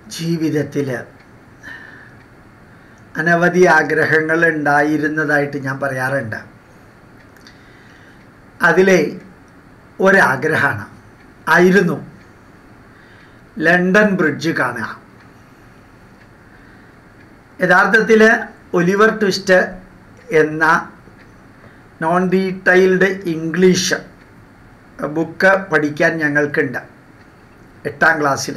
ജീവിതത്തിൽ അനവധി ആഗ്രഹങ്ങൾ ഉണ്ടായിരുന്നതായിട്ട് ഞാൻ പറയാറുണ്ട് അതിലെ ഒരാഗ്രഹമാണ് ആയിരുന്നു ലണ്ടൻ ബ്രിഡ്ജ് കാണുക യഥാർത്ഥത്തിൽ ഒലിവർ ട്വിസ്റ്റ് എന്ന നോൺ ഡീറ്റെയിൽഡ് ഇംഗ്ലീഷ് ബുക്ക് പഠിക്കാൻ ഞങ്ങൾക്കുണ്ട് എട്ടാം ക്ലാസ്സിൽ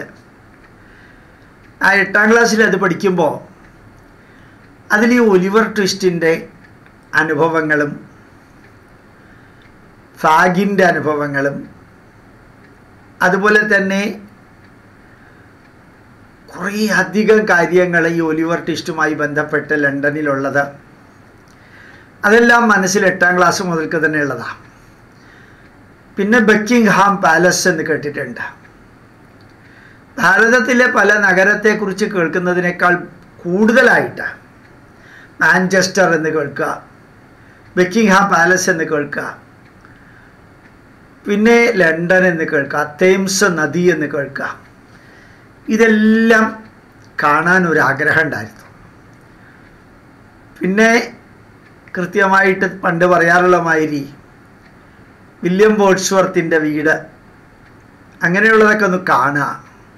ആ എട്ടാം ക്ലാസ്സിൽ അത് പഠിക്കുമ്പോൾ അതിൽ ഈ ഒലിവർ ട്വിസ്റ്റിൻ്റെ അനുഭവങ്ങളും ഫാഗിൻ്റെ അനുഭവങ്ങളും അതുപോലെ തന്നെ കുറേ അധികം കാര്യങ്ങൾ ഈ ഒലിവർ ട്വിസ്റ്റുമായി ബന്ധപ്പെട്ട് ലണ്ടനിലുള്ളത് അതെല്ലാം മനസ്സിൽ എട്ടാം ക്ലാസ് മുതൽക്ക് തന്നെ ഉള്ളതാണ് പിന്നെ ബക്കിംഗ്ഹാം പാലസ് എന്ന് കേട്ടിട്ടുണ്ട് ഭാരതത്തിലെ പല നഗരത്തെക്കുറിച്ച് കേൾക്കുന്നതിനേക്കാൾ കൂടുതലായിട്ട് മാഞ്ചസ്റ്റർ എന്ന് കേൾക്കുക ബക്കിംഗ്ഹാം പാലസ് എന്ന് കേൾക്കുക പിന്നെ ലണ്ടൻ എന്ന് കേൾക്കുക തേംസ് നദി എന്ന് കേൾക്കുക ഇതെല്ലാം കാണാൻ ഒരു ആഗ്രഹം ഉണ്ടായിരുന്നു പിന്നെ കൃത്യമായിട്ട് പണ്ട് പറയാറുള്ള മാതിരി വില്യം ബോട്സ്വർത്തിൻ്റെ വീട് അങ്ങനെയുള്ളതൊക്കെ ഒന്ന് കാണുക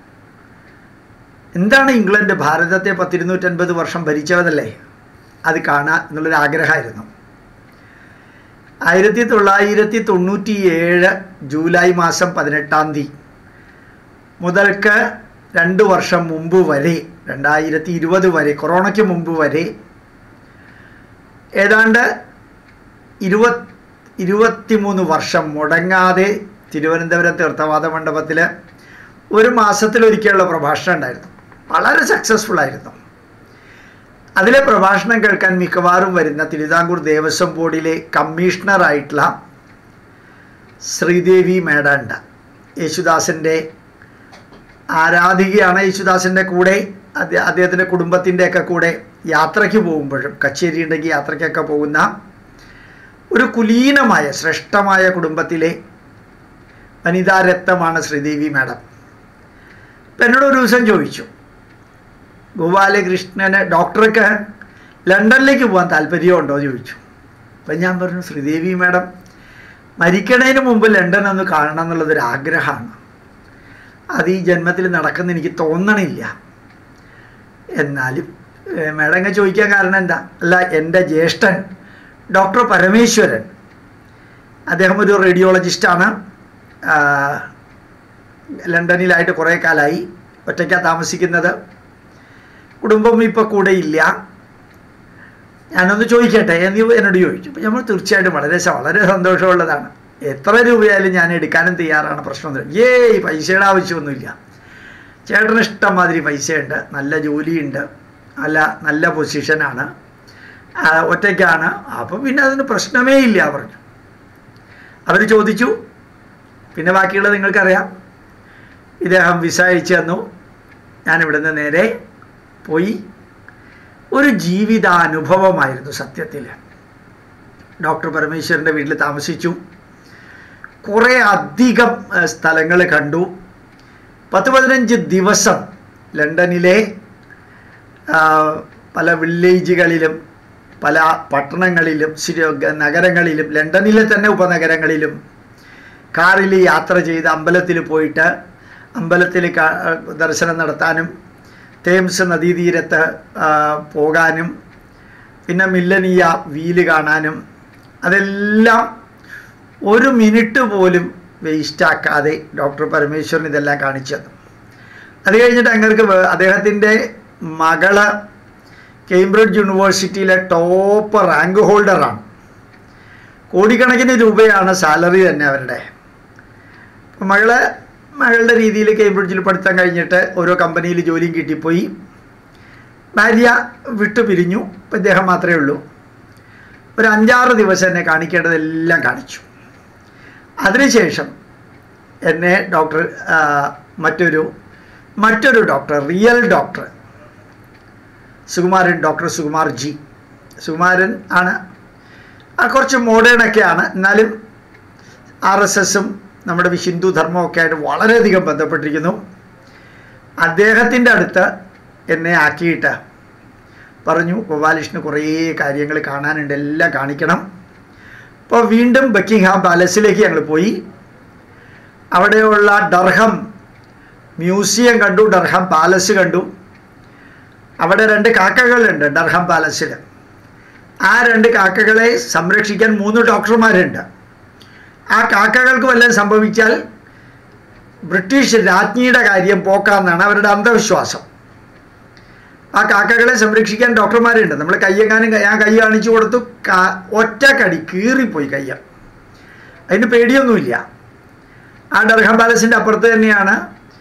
എന്താണ് ഇംഗ്ലണ്ട് ഭാരതത്തെ പത്തിരുന്നൂറ്റൻപത് വർഷം ഭരിച്ചവതല്ലേ അത് കാണുക എന്നുള്ളൊരു ആഗ്രഹമായിരുന്നു ആയിരത്തി തൊള്ളായിരത്തി തൊണ്ണൂറ്റി ഏഴ് ജൂലൈ മാസം പതിനെട്ടാം തീയതി മുതൽക്ക് രണ്ട് വർഷം മുമ്പ് വരെ രണ്ടായിരത്തി ഇരുപത് വരെ കൊറോണയ്ക്ക് മുമ്പ് വരെ ഏതാണ്ട് ഇരുപത് ഇരുപത്തിമൂന്ന് വർഷം മുടങ്ങാതെ തിരുവനന്തപുരം തീർത്ഥവാദ മണ്ഡപത്തിൽ ഒരു മാസത്തിലൊരിക്കലുള്ള പ്രഭാഷണം ഉണ്ടായിരുന്നു വളരെ സക്സസ്ഫുൾ ആയിരുന്നു അതിലെ പ്രഭാഷണം കേൾക്കാൻ മിക്കവാറും വരുന്ന തിരുവിതാംകൂർ ദേവസ്വം ബോർഡിലെ കമ്മീഷണറായിട്ടുള്ള ശ്രീദേവി മേഡാണ്ട യേശുദാസിൻ്റെ ആരാധികയാണ് യേശുദാസിൻ്റെ കൂടെ അദ്ദേഹ അദ്ദേഹത്തിൻ്റെ കുടുംബത്തിൻ്റെയൊക്കെ കൂടെ യാത്രയ്ക്ക് പോകുമ്പോഴും കച്ചേരി ഉണ്ടെങ്കിൽ യാത്രയ്ക്കൊക്കെ പോകുന്ന ഒരു കുലീനമായ ശ്രേഷ്ഠമായ കുടുംബത്തിലെ വനിതാരത്നമാണ് ശ്രീദേവി മാഡം അപ്പം എന്നോട് ഒരു ദിവസം ചോദിച്ചു ഗോപാലകൃഷ്ണന് ഡോക്ടർക്ക് ലണ്ടനിലേക്ക് പോകാൻ താല്പര്യമുണ്ടോ എന്ന് ചോദിച്ചു അപ്പം ഞാൻ പറഞ്ഞു ശ്രീദേവി മാഡം മരിക്കണതിന് മുമ്പ് ലണ്ടൻ ഒന്ന് കാണണം എന്നുള്ളതൊരു ആഗ്രഹമാണ് അത് ഈ ജന്മത്തിൽ നടക്കുന്ന എനിക്ക് തോന്നണില്ല എന്നാലും മേഡങ്ങ ചോദിക്കാൻ കാരണം എന്താ അല്ല എൻ്റെ ജ്യേഷ്ഠൻ ഡോക്ടർ പരമേശ്വരൻ അദ്ദേഹം ഒരു റേഡിയോളജിസ്റ്റാണ് ലണ്ടനിലായിട്ട് കുറേ കാലമായി ഒറ്റയ്ക്കാണ് താമസിക്കുന്നത് കുടുംബം ഇപ്പോൾ കൂടെ ഇല്ല ഞാനൊന്ന് ചോദിക്കട്ടെ എന്ന് എന്നോട് ചോദിച്ചു അപ്പോൾ നമ്മൾ തീർച്ചയായിട്ടും വളരെ വളരെ സന്തോഷമുള്ളതാണ് എത്ര രൂപയായാലും ഞാൻ എടുക്കാനും തയ്യാറാണ് പ്രശ്നമൊന്നും ഏയ് പൈസയുടെ ആവശ്യമൊന്നുമില്ല ചേട്ടന് ഇഷ്ടംമാതിരി പൈസയുണ്ട് നല്ല ജോലിയുണ്ട് അല്ല നല്ല പൊസിഷനാണ് ഒറ്റയ്ക്കാണ് അപ്പോൾ പിന്നെ അതിന് പ്രശ്നമേ ഇല്ല പറഞ്ഞു അവർ ചോദിച്ചു പിന്നെ ബാക്കിയുള്ളത് നിങ്ങൾക്കറിയാം ഇദ്ദേഹം വിസ അയച്ചു തന്നു ഞാനിവിടുന്ന് നേരെ പോയി ഒരു ജീവിതാനുഭവമായിരുന്നു സത്യത്തിൽ ഡോക്ടർ പരമേശ്വരൻ്റെ വീട്ടിൽ താമസിച്ചു കുറേ അധികം സ്ഥലങ്ങൾ കണ്ടു പത്ത് പതിനഞ്ച് ദിവസം ലണ്ടനിലെ പല വില്ലേജുകളിലും പല പട്ടണങ്ങളിലും നഗരങ്ങളിലും ലണ്ടനിലെ തന്നെ ഉപനഗരങ്ങളിലും കാറിൽ യാത്ര ചെയ്ത് അമ്പലത്തിൽ പോയിട്ട് അമ്പലത്തിൽ ദർശനം നടത്താനും തേംസ് നദീതീരത്ത് പോകാനും പിന്നെ മില്ലനീയ വീല് കാണാനും അതെല്ലാം ഒരു മിനിറ്റ് പോലും വേസ്റ്റാക്കാതെ ഡോക്ടർ പരമേശ്വരൻ ഇതെല്ലാം കാണിച്ചു തന്നു അത് കഴിഞ്ഞിട്ട് അങ്ങർക്ക് അദ്ദേഹത്തിൻ്റെ മകള് കേംബ്രിഡ്ജ് യൂണിവേഴ്സിറ്റിയിലെ ടോപ്പ് റാങ്ക് ഹോൾഡറാണ് കോടിക്കണക്കിന് രൂപയാണ് സാലറി തന്നെ അവരുടെ അപ്പം മകള് മകളുടെ രീതിയിൽ കേംബ്രിഡ്ജിൽ പഠിത്തം കഴിഞ്ഞിട്ട് ഓരോ കമ്പനിയിൽ ജോലിയും കിട്ടിപ്പോയി ഭാര്യ വിട്ടു പിരിഞ്ഞു ഇപ്പം ഇദ്ദേഹം മാത്രമേ ഉള്ളൂ ഒരു അഞ്ചാറ് ദിവസം എന്നെ കാണിക്കേണ്ടതെല്ലാം കാണിച്ചു അതിനുശേഷം എന്നെ ഡോക്ടർ മറ്റൊരു മറ്റൊരു doctor real doctor Sukumaran doctor Sukumar G Sukumaran ആണ് കുറച്ച് മോഡേണൊക്കെയാണ് എന്നാലും ആർ എസ് എസും നമ്മുടെ ഹിന്ദു ധർമ്മമൊക്കെ ആയിട്ട് വളരെയധികം ബന്ധപ്പെട്ടിരിക്കുന്നു അദ്ദേഹത്തിൻ്റെ അടുത്ത് എന്നെ ആക്കിയിട്ട് പറഞ്ഞു ഗോപാലകൃഷ്ണന് കുറേ കാര്യങ്ങൾ കാണാനുണ്ട് എല്ലാം കാണിക്കണം അപ്പോൾ വീണ്ടും ബക്കിംഗ്ഹാം പാലസിലേക്ക് ഞങ്ങൾ പോയി അവിടെയുള്ള ഡർഹം മ്യൂസിയം കണ്ടു ഡർഹം പാലസ് കണ്ടു അവിടെ രണ്ട് കാക്കകളുണ്ട് ഡർഹം പാലസിൽ ആ രണ്ട് കാക്കകളെ സംരക്ഷിക്കാൻ മൂന്ന് ഡോക്ടർമാരുണ്ട് ആ കാക്കകൾക്ക് വല്ലതും സംഭവിച്ചാൽ ബ്രിട്ടീഷ് രാജ്ഞിയുടെ കാര്യം പോക്കാന്നാണ് അവരുടെ അന്ധവിശ്വാസം ആ കാക്കകളെ സംരക്ഷിക്കാൻ ഡോക്ടർമാരുണ്ട് നമ്മൾ കയ്യെങ്ങാനും ഞാൻ കൈ കാണിച്ചു കൊടുത്തു കാ ഒറ്റ കടി കീറിപ്പോയി കയ്യ അതിന് പേടിയൊന്നുമില്ല ആ ഡർഹം പാലസിൻ്റെ അപ്പുറത്ത് തന്നെയാണ്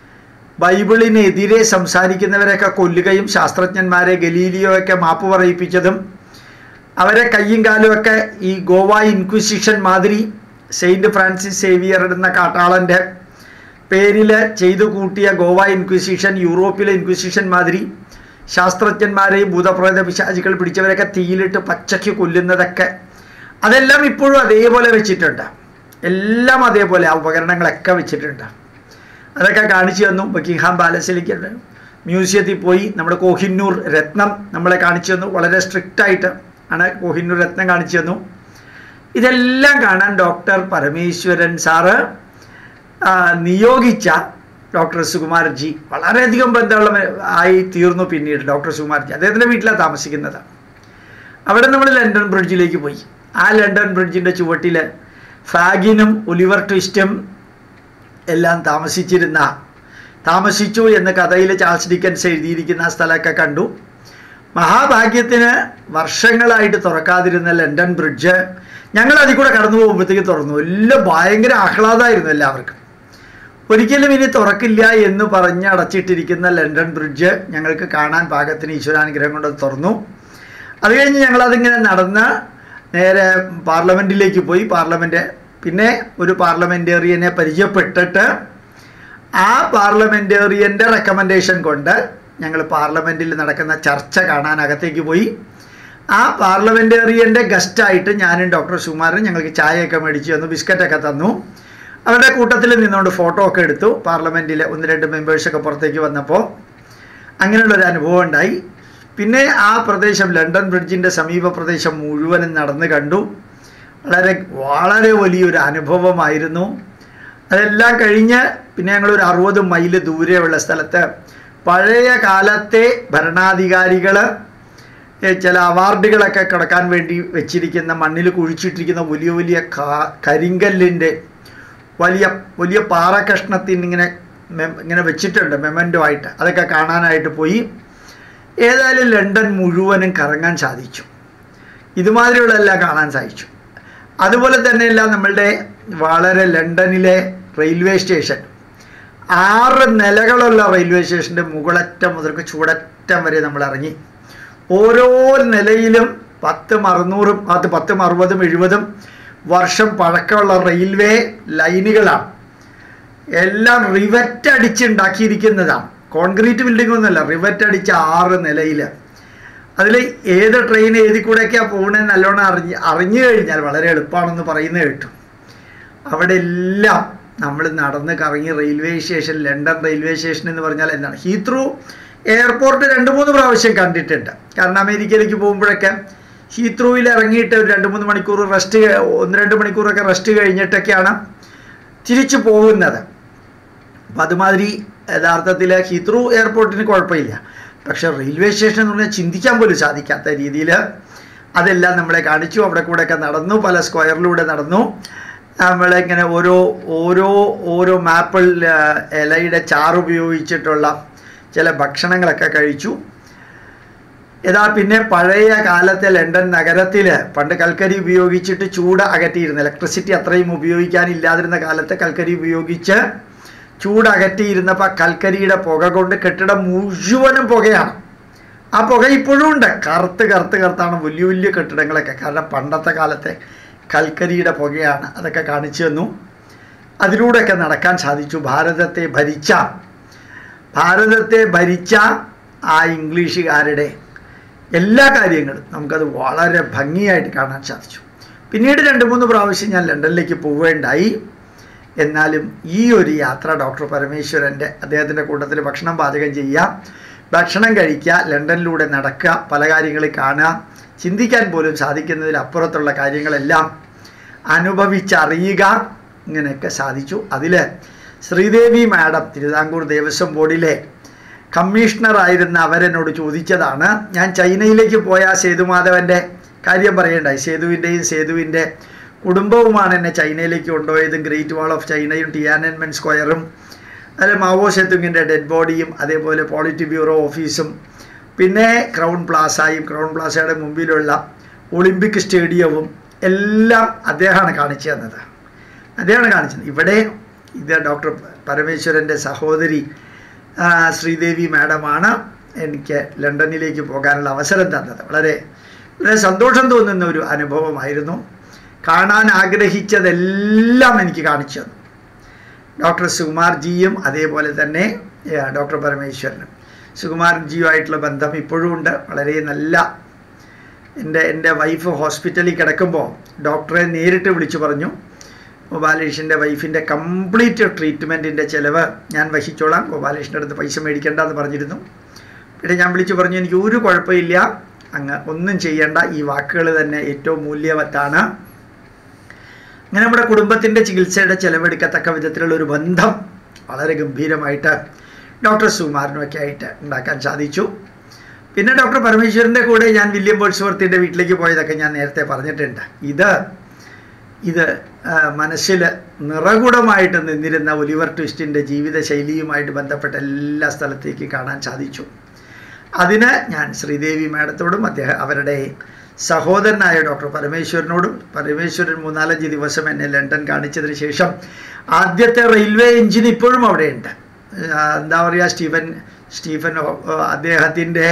ബൈബിളിനെതിരെ സംസാരിക്കുന്നവരെയൊക്കെ കൊല്ലുകയും ശാസ്ത്രജ്ഞന്മാരെ ഗലീലിയോയൊക്കെ മാപ്പ് പറയിപ്പിച്ചതും അവരെ കയ്യും കാലും ഒക്കെ ഈ ഗോവ ഇൻക്വിസിഷൻ മാതിരി സെയിൻറ്റ് ഫ്രാൻസിസ് സേവിയർ എന്ന കാട്ടാളൻ്റെ പേരിൽ ചെയ്തു കൂട്ടിയ ഗോവ ഇൻക്വിസിഷൻ യൂറോപ്പിലെ ഇൻക്വിസിഷൻ മാതിരി ശാസ്ത്രജ്ഞന്മാരെയും ഭൂതപ്രേത പിശാചികൾ പിടിച്ചവരൊക്കെ തീയിലിട്ട് പച്ചയ്ക്ക് കൊല്ലുന്നതൊക്കെ അതെല്ലാം ഇപ്പോഴും അതേപോലെ വെച്ചിട്ടുണ്ട് എല്ലാം അതേപോലെ ആ ഉപകരണങ്ങളൊക്കെ വെച്ചിട്ടുണ്ട് അതൊക്കെ കാണിച്ചു തന്നു ബക്കിംഗ്ഹാം പാലസിലേക്ക് മ്യൂസിയത്തിൽ പോയി നമ്മുടെ കോഹിന്നൂർ രത്നം നമ്മളെ കാണിച്ചു തന്നു വളരെ സ്ട്രിക്റ്റ് ആയിട്ട് ആണ് കോഹിന്നൂർ രത്നം കാണിച്ചു തന്നു ഇതെല്ലാം കാണാൻ ഡോക്ടർ പരമേശ്വരൻ സാറ് ആ, നിയോഗിച്ച ഡോക്ടർ സുകുമാർജി വളരെയധികം ബന്ധമുള്ള ആയി തീർന്നു പിന്നീട് ഡോക്ടർ സുകുമാർജി അദ്ദേഹത്തിൻ്റെ വീട്ടിലാണ് താമസിക്കുന്നത് അവിടെ നമ്മൾ ലണ്ടൻ ബ്രിഡ്ജിലേക്ക് പോയി ആ ലണ്ടൻ ബ്രിഡ്ജിൻ്റെ ചുവട്ടിൽ ഫാഗിനും ഒലിവർ ട്വിസ്റ്റും എല്ലാം താമസിച്ചിരുന്ന താമസിച്ചു എന്ന് കഥയിൽ ചാൾസ് ഡിക്കൻസ് എഴുതിയിരിക്കുന്ന ആ സ്ഥലമൊക്കെ കണ്ടു മഹാഭാഗ്യത്തിന് വർഷങ്ങളായിട്ട് തുറക്കാതിരുന്ന ലണ്ടൻ ബ്രിഡ്ജ് ഞങ്ങൾ അതിൽ കൂടെ കടന്നു പോകുമ്പോഴത്തേക്ക് തുറന്നു എല്ലാം ഭയങ്കര ആഹ്ലാദമായിരുന്നു എല്ലാവർക്കും ഒരിക്കലും ഇനി തുറക്കില്ല എന്ന് പറഞ്ഞ് അടച്ചിട്ടിരിക്കുന്ന ലണ്ടൻ ബ്രിഡ്ജ് ഞങ്ങൾക്ക് കാണാൻ പാകത്തിന് ഈശ്വരാനുഗ്രഹം കൊണ്ട് തുറന്നു അത് കഴിഞ്ഞ് ഞങ്ങളതിങ്ങനെ നടന്ന് നേരെ പാർലമെൻറ്റിലേക്ക് പോയി പാർലമെൻറ്റ് പിന്നെ ഒരു പാർലമെൻറ്റേറിയനെ പരിചയപ്പെട്ടിട്ട് ആ പാർലമെൻറ്റേറിയൻ്റെ റെക്കമെൻഡേഷൻ കൊണ്ട് ഞങ്ങൾ പാർലമെൻറ്റിൽ നടക്കുന്ന ചർച്ച കാണാൻ അകത്തേക്ക് പോയി ആ പാർലമെൻറ്റേറിയൻ്റെ ഗസ്റ്റായിട്ട് ഞാനും ഡോക്ടർ സുകുമാരനും ഞങ്ങൾക്ക് ചായയൊക്കെ മേടിച്ചു തന്നു ബിസ്ക്കറ്റൊക്കെ തന്നു അവരുടെ കൂട്ടത്തിൽ നിന്നുകൊണ്ട് ഫോട്ടോ ഒക്കെ എടുത്തു പാർലമെൻറ്റിലെ ഒന്ന് രണ്ട് മെമ്പേഴ്സൊക്കെ പുറത്തേക്ക് വന്നപ്പോൾ അങ്ങനെയുള്ളൊരു അനുഭവം ഉണ്ടായി പിന്നെ ആ പ്രദേശം ലണ്ടൻ ബ്രിഡ്ജിൻ്റെ സമീപ പ്രദേശം മുഴുവനും നടന്ന് കണ്ടു വളരെ വളരെ വലിയൊരു അനുഭവമായിരുന്നു അതെല്ലാം കഴിഞ്ഞ് പിന്നെ ഞങ്ങളൊരു അറുപത് മൈല് ദൂരെയുള്ള സ്ഥലത്ത് പഴയ കാലത്തെ ഭരണാധികാരികൾ ചില അവാർഡുകളൊക്കെ കിടക്കാൻ വേണ്ടി വെച്ചിരിക്കുന്ന മണ്ണിൽ കുഴിച്ചിട്ടിരിക്കുന്ന വലിയ വലിയ കാ- കരിങ്കല്ലിൻ്റെ വലിയ വലിയ പാറക്കഷ്ണത്തിന് ഇങ്ങനെ മെ- ഇങ്ങനെ വെച്ചിട്ടുണ്ട് മെമൻറ്റോ ആയിട്ട് അതൊക്കെ കാണാനായിട്ട് പോയി ഏതായാലും ലണ്ടൻ മുഴുവനും കറങ്ങാൻ സാധിച്ചു ഇതുമാതിരിയുള്ളതെല്ലാം കാണാൻ സാധിച്ചു അതുപോലെ തന്നെയല്ല നമ്മളുടെ വളരെ ലണ്ടനിലെ റെയിൽവേ സ്റ്റേഷൻ ആറ് നിലകളുള്ള റെയിൽവേ സ്റ്റേഷൻ്റെ മുകളറ്റം മുതൽക്ക് ചൂടറ്റം വരെ നമ്മൾ ഇറങ്ങി ഓരോ നിലയിലും പത്തും അറുന്നൂറും അത് പത്തും അറുപതും എഴുപതും വർഷം പഴക്കമുള്ള റെയിൽവേ ലൈനുകളാണ് എല്ലാം റിവറ്റ് അടിച്ചുണ്ടാക്കിയിരിക്കുന്നതാണ് കോൺക്രീറ്റ് ബിൽഡിംഗ് ഒന്നുമല്ല റിവറ്റ് അടിച്ച ആറ് നിലയിൽ അതിൽ ഏത് ട്രെയിൻ ഏതിൽ കൂടെയൊക്കെയാണ് പോകുന്നത് നല്ലോണം അറിഞ്ഞ് അറിഞ്ഞു കഴിഞ്ഞാൽ വളരെ എളുപ്പമാണെന്ന് പറയുന്നത് കേട്ടു അവിടെ എല്ലാം നമ്മൾ നടന്ന് കറങ്ങി railway station London railway station എന്ന് പറഞ്ഞാൽ എന്താണ് ഹീത്രൂ എയർപോർട്ട് രണ്ട് മൂന്ന് പ്രാവശ്യം കണ്ടിട്ടുണ്ട് കാരണം അമേരിക്കയിലേക്ക് പോകുമ്പോഴൊക്കെ ഹീത്രൂവിൽ ഇറങ്ങിയിട്ട് ഒരു രണ്ട് മൂന്ന് മണിക്കൂർ റെസ്റ്റ് ഒന്ന് രണ്ട് മണിക്കൂറൊക്കെ റെസ്റ്റ് കഴിഞ്ഞിട്ടൊക്കെയാണ് തിരിച്ചു പോകുന്നത് അപ്പം അതുമാതിരി യഥാർത്ഥത്തിൽ ഹീത്രൂ എയർപോർട്ടിന് കുഴപ്പമില്ല പക്ഷേ റെയിൽവേ സ്റ്റേഷൻ എന്ന് പറഞ്ഞാൽ ചിന്തിക്കാൻ പോലും സാധിക്കാത്ത രീതിയിൽ അതെല്ലാം നമ്മളെ കാണിച്ചു അവിടെ കൂടെയൊക്കെ നടന്നു പല സ്ക്വയറിലൂടെ നടന്നു നമ്മളിങ്ങനെ ഓരോ ഓരോ ഓരോ മാപ്പിൾ ആ, ഇലയുടെ ചാറ് ഉപയോഗിച്ചിട്ടുള്ള ചില ഭക്ഷണങ്ങളൊക്കെ കഴിച്ചു ഇതാ പിന്നെ പഴയ കാലത്തെ ലണ്ടൻ നഗരത്തിൽ പണ്ട് കൽക്കരി ഉപയോഗിച്ചിട്ട് ചൂട് അകറ്റിയിരുന്നു ഇലക്ട്രിസിറ്റി അത്രയും ഉപയോഗിക്കാനില്ലാതിരുന്ന കാലത്ത് കൽക്കരി ഉപയോഗിച്ച് ചൂട് അകറ്റിയിരുന്നപ്പോൾ കൽക്കരിയുടെ പുക കൊണ്ട് കെട്ടിടം മുഴുവനും പുകയാണ് ആ പുക ഇപ്പോഴും ഉണ്ട് കറുത്ത് കറുത്ത് കറുത്താണ് വലിയ വലിയ കെട്ടിടങ്ങളൊക്കെ കാരണം പണ്ടത്തെ കാലത്തെ കൽക്കരിയുടെ പുകയാണ് അതൊക്കെ കാണിച്ചു തന്നു അതിലൂടെയൊക്കെ നടക്കാൻ സാധിച്ചു ഭാരതത്തെ ഭരിച്ച ഭാരതത്തെ ഭരിച്ച ആ ഇംഗ്ലീഷുകാരുടെ എല്ലാ കാര്യങ്ങളും നമുക്കത് വളരെ ഭംഗിയായിട്ട് കാണാൻ സാധിച്ചു പിന്നീട് രണ്ട് മൂന്ന് പ്രാവശ്യം ഞാൻ ലണ്ടനിലേക്ക് പോവുകയുണ്ടായി എന്നാലും ഈ ഒരു യാത്ര ഡോക്ടർ പരമേശ്വരൻ്റെ അദ്ദേഹത്തിൻ്റെ കൂട്ടത്തിൽ ഭക്ഷണം പാചകം ചെയ്യുക ഭക്ഷണം കഴിക്കുക ലണ്ടനിലൂടെ നടക്കുക പല കാര്യങ്ങൾ കാണുക ചിന്തിക്കാൻ പോലും സാധിക്കുന്നതിലപ്പുറത്തുള്ള കാര്യങ്ങളെല്ലാം അനുഭവിച്ചറിയുക ഇങ്ങനെയൊക്കെ സാധിച്ചു അതിൽ ശ്രീദേവി മാഡം തിരുവിതാംകൂർ ദേവസ്വം ബോർഡിലെ കമ്മീഷണറായിരുന്ന അവരെന്നോട് ചോദിച്ചതാണ് ഞാൻ ചൈനയിലേക്ക് പോയ സേതുമാധവൻ്റെ കാര്യം പറയണ്ടായി സേതുവിൻ്റെയും സേതുവിൻ്റെ കുടുംബവുമാണ് എന്നെ ചൈനയിലേക്ക് കൊണ്ടുപോയതും ഗ്രേറ്റ് വാൾ ഓഫ് ചൈനയും ടിയാനൻമെൻ സ്ക്വയറും അതിൽ മാവോ സെത്തുങ്ങിൻ്റെ ഡെഡ് ബോഡിയും അതേപോലെ പോളിറ്റി ബ്യൂറോ ഓഫീസും പിന്നെ ക്രൗൺ പ്ലാസയും ക്രൗൺ പ്ലാസയുടെ മുമ്പിലുള്ള ഒളിമ്പിക് സ്റ്റേഡിയവും എല്ലാം അദ്ദേഹമാണ് കാണിച്ചു തന്നത് അദ്ദേഹമാണ് കാണിച്ചത് ഇവിടെ ഇത് ഡോക്ടർ പരമേശ്വരൻ്റെ സഹോദരി ആ, ശ്രീദേവി മാഡമാണ് എനിക്ക് ലണ്ടനിലേക്ക് പോകാനുള്ള അവസരം തന്നത് വളരെ വളരെ സന്തോഷം തോന്നുന്ന ഒരു അനുഭവമായിരുന്നു കാണാൻ ആഗ്രഹിച്ചതെല്ലാം എനിക്ക് കാണിച്ചു തന്നു ഡോക്ടർ സുകുമാർജിയും അതേപോലെ തന്നെ ഏ, ഡോക്ടർ പരമേശ്വരനും സുകുമാർജിയുമായിട്ടുള്ള ബന്ധം ഇപ്പോഴും ഉണ്ട് വളരെ നല്ല എൻ്റെ എൻ്റെ വൈഫ് ഹോസ്പിറ്റലിൽ കിടക്കുമ്പോൾ ഡോക്ടറെ നേരിട്ട് വിളിച്ചു പറഞ്ഞു ഗോപാലകൃഷ്ണൻ്റെ വൈഫിൻ്റെ കംപ്ലീറ്റ് ട്രീറ്റ്മെൻറ്റിൻ്റെ ചിലവ് ഞാൻ വഹിച്ചോളാം ഗോപാലകൃഷ്ണൻ്റെ അടുത്ത് പൈസ മേടിക്കേണ്ട എന്ന് പറഞ്ഞിരുന്നു പിന്നെ ഞാൻ വിളിച്ചു പറഞ്ഞു എനിക്ക് ഒരു കുഴപ്പമില്ല അങ്ങ് ഒന്നും ചെയ്യേണ്ട ഈ വാക്കുകൾ തന്നെ ഏറ്റവും മൂല്യവത്താണ് അങ്ങനെ നമ്മുടെ കുടുംബത്തിൻ്റെ ചികിത്സയുടെ ചിലവെടുക്കത്തക്ക വിധത്തിലുള്ള ഒരു ബന്ധം വളരെ ഗംഭീരമായിട്ട് ഡോക്ടർ സുകുമാരനുമൊക്കെ ആയിട്ട് ഉണ്ടാക്കാൻ സാധിച്ചു പിന്നെ ഡോക്ടർ പരമേശ്വരൻ്റെ കൂടെ ഞാൻ വില്യം ബോൾസ്വർത്തിൻ്റെ വീട്ടിലേക്ക് പോയതൊക്കെ ഞാൻ നേരത്തെ പറഞ്ഞിട്ടുണ്ട് ഇത് ഇത് ആ, മനസ്സിൽ നിറകുടമായിട്ട് നിന്നിരുന്ന ഒലിവർ ട്വിസ്റ്റിൻ്റെ ജീവിതശൈലിയുമായിട്ട് ബന്ധപ്പെട്ട എല്ലാ സ്ഥലത്തേക്കും കാണാൻ സാധിച്ചു അതിന് ഞാൻ ശ്രീദേവി മാഡത്തോടും അദ്ദേഹം അവരുടെ സഹോദരനായ ഡോക്ടർ പരമേശ്വരനോടും പരമേശ്വരൻ മൂന്നാലഞ്ച് ദിവസം എന്നെ ലണ്ടൻ കാണിച്ചതിന് ശേഷം ആദ്യത്തെ റെയിൽവേ എഞ്ചിൻ ഇപ്പോഴും അവിടെയുണ്ട് ആ, എന്താ പറയുക സ്റ്റീഫൻ സ്റ്റീഫൻ അദ്ദേഹത്തിൻ്റെ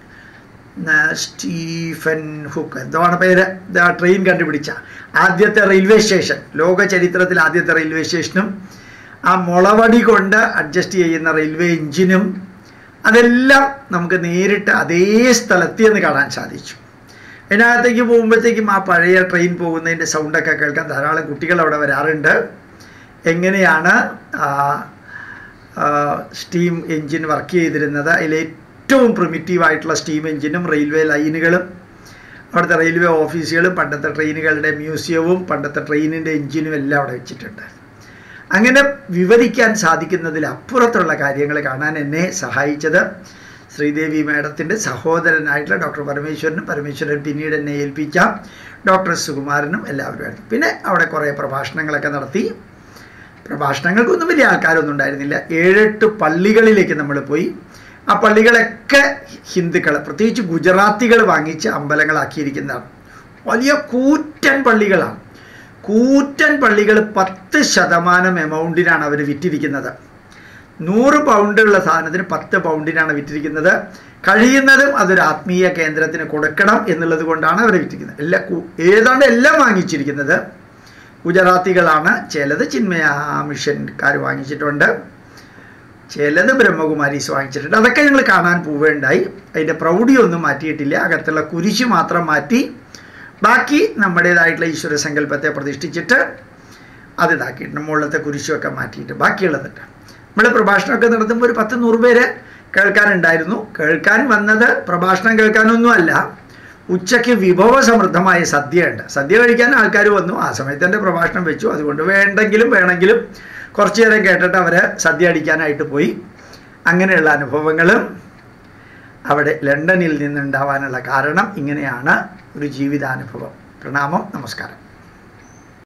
ആ, സ്റ്റീഫൻ ഹുക്ക് എന്താണ് പേര് ദാ ട്രെയിൻ കണ്ടുപിടിച്ച ആദ്യത്തെ റെയിൽവേ സ്റ്റേഷൻ ലോക ചരിത്രത്തിൽ ആദ്യത്തെ റെയിൽവേ സ്റ്റേഷനും ആ മുളവടി കൊണ്ട് അഡ്ജസ്റ്റ് ചെയ്യുന്ന റെയിൽവേ എഞ്ചിനും അതെല്ലാം നമുക്ക് നേരിട്ട് അതേ സ്ഥലത്ത് നിന്ന് കാണാൻ സാധിച്ചു അതിനകത്തേക്ക് പോകുമ്പോഴത്തേക്കും ആ പഴയ ട്രെയിൻ പോകുന്നതിൻ്റെ സൗണ്ടൊക്കെ കേൾക്കാൻ ധാരാളം കുട്ടികൾ അവിടെ വരാറുണ്ട് എങ്ങനെയാണ് ആ, ആ, സ്റ്റീം എഞ്ചിൻ വർക്ക് ചെയ്തിരുന്നത് അതിൽ ഏറ്റവും പ്രിമിറ്റീവ് ആയിട്ടുള്ള സ്റ്റീം എഞ്ചിനും റെയിൽവേ ലൈനുകളും അവിടുത്തെ റെയിൽവേ ഓഫീസുകളും പണ്ടത്തെ ട്രെയിനുകളുടെ മ്യൂസിയവും പണ്ടത്തെ ട്രെയിനിൻ്റെ എഞ്ചിനും എല്ലാം അവിടെ വെച്ചിട്ടുണ്ട് അങ്ങനെ വിവരിക്കാൻ സാധിക്കുന്നതിൽ അപ്പുറത്തുള്ള കാര്യങ്ങൾ കാണാൻ എന്നെ സഹായിച്ചത് ശ്രീദേവി മാഡത്തിൻ്റെ സഹോദരനായിട്ടുള്ള ഡോക്ടർ പരമേശ്വരനും പരമേശ്വരൻ പിന്നീട് എന്നെ ഏൽപ്പിച്ച ഡോക്ടർ സുകുമാരനും എല്ലാവരുമായിരുന്നു പിന്നെ അവിടെ കുറേ പ്രഭാഷണങ്ങളൊക്കെ നടത്തി പ്രഭാഷണങ്ങൾക്കൊന്നും വലിയ ആൾക്കാരൊന്നും ഉണ്ടായിരുന്നില്ല ഏഴെട്ട് പള്ളികളിലേക്ക് നമ്മൾ പോയി ആ പള്ളികളൊക്കെ ഹിന്ദുക്കൾ പ്രത്യേകിച്ച് ഗുജറാത്തികൾ വാങ്ങിച്ച് അമ്പലങ്ങളാക്കിയിരിക്കുന്നതാണ് വലിയ കൂറ്റൻ പള്ളികളാണ് കൂറ്റൻ പള്ളികൾ പത്ത് ശതമാനം എമൗണ്ടിനാണ് അവർ വിറ്റിരിക്കുന്നത് നൂറ് പൗണ്ടുള്ള സാധനത്തിന് പത്ത് പൗണ്ടിനാണ് വിറ്റിരിക്കുന്നത് കഴിയുന്നതും അതൊരു ആത്മീയ കേന്ദ്രത്തിന് കൊടുക്കണം എന്നുള്ളത് കൊണ്ടാണ് അവർ വിറ്റിരിക്കുന്നത് എല്ലാ കു- ഏതാണ്ട് എല്ലാം വാങ്ങിച്ചിരിക്കുന്നത് ഗുജറാത്തികളാണ് ചിലത് ചിന്മയ മിഷൻകാർ വാങ്ങിച്ചിട്ടുണ്ട് ചിലത് ബ്രഹ്മകുമാരീസ് വാങ്ങിച്ചിട്ടുണ്ട് അതൊക്കെ ഞങ്ങൾ കാണാൻ പോവുകയുണ്ടായി അതിൻ്റെ പ്രൗഢിയൊന്നും മാറ്റിയിട്ടില്ല അകത്തുള്ള കുരിശ് മാത്രം മാറ്റി ബാക്കി നമ്മുടേതായിട്ടുള്ള ഈശ്വര സങ്കല്പത്തെ പ്രതിഷ്ഠിച്ചിട്ട് അത് ഇതാക്കിയിട്ടുണ്ട് മുകളിലത്തെ കുരിശുമൊക്കെ മാറ്റിയിട്ട് ബാക്കിയുള്ളതുണ്ട് നമ്മൾ പ്രഭാഷണമൊക്കെ നടത്തുമ്പോൾ ഒരു പത്ത് നൂറ് പേര് കേൾക്കാനുണ്ടായിരുന്നു കേൾക്കാൻ വന്നത് പ്രഭാഷണം കേൾക്കാനൊന്നുമല്ല ഉച്ചയ്ക്ക് വിഭവസമൃദ്ധമായ സദ്യയുണ്ട് സദ്യ കഴിക്കാൻ ആൾക്കാർ വന്നു ആ സമയത്ത് എൻ്റെ പ്രഭാഷണം വെച്ചു അതുകൊണ്ട് വേണ്ടെങ്കിലും വേണമെങ്കിലും കുറച്ചു നേരം കേട്ടിട്ട് അവർ സദ്യ അടിക്കാനായിട്ട് പോയി അങ്ങനെയുള്ള അനുഭവങ്ങളും അവിടെ ലണ്ടനിൽ നിന്നുണ്ടാവാനുള്ള കാരണം ഇങ്ങനെയാണ് ഒരു ജീവിതാനുഭവം പ്രണാമം നമസ്കാരം